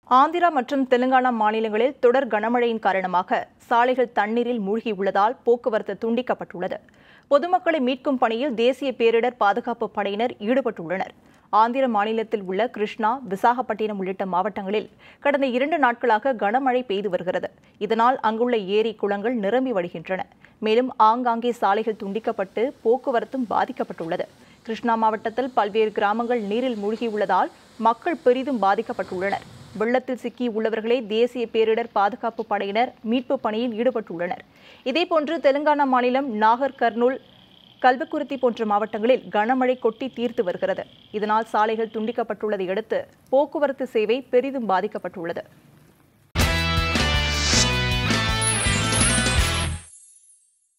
ஆந்திரா மற்றும் தெலுங்கானா மாநிலங்களில் தொடர் கனமழையின் காரணமாக சாலைகள் தண்ணீரில் மூழ்கியுள்ளதால் போக்குவரத்து துண்டிக்கப்பட்டுள்ளது பொதுமக்களை மீட்கும் பணியில் தேசிய பேரிடர் பாதுகாப்பு படையினர் ஈடுபட்டுள்ளனர் ஆந்திர மாநிலத்தில் உள்ள கிருஷ்ணா விசாகப்பட்டினம் உள்ளிட்ட மாவட்டங்களில் கடந்த இரண்டு நாட்களாக கனமழை பெய்து வருகிறது இதனால் அங்குள்ள ஏரி குளங்கள் நிரம்பி வழிகின்றன மேலும் ஆங்காங்கே சாலைகள் துண்டிக்கப்பட்டு போக்குவரத்தும் பாதிக்கப்பட்டுள்ளது கிருஷ்ணா மாவட்டத்தில் பல்வேறு கிராமங்கள் நீரில் மூழ்கியுள்ளதால் மக்கள் பெரிதும் பாதிக்கப்பட்டுள்ளனர் வெள்ளத்தில் சிக்கி உள்ளவர்களை தேசிய பேரிடர் பாதுகாப்பு படையினர் மீட்பு பணியில் ஈடுபட்டுள்ளனர் இதேபோன்று தெலுங்கானா மாநிலம் நாகர் கர்னூல் கல்வக்குருத்தி போன்ற மாவட்டங்களில் கனமழை கொட்டி தீர்த்து வருகிறது இதனால் சாலைகள் துண்டிக்கப்பட்டுள்ளதை அடுத்து போக்குவரத்து சேவை பெரிதும் பாதிக்கப்பட்டுள்ளது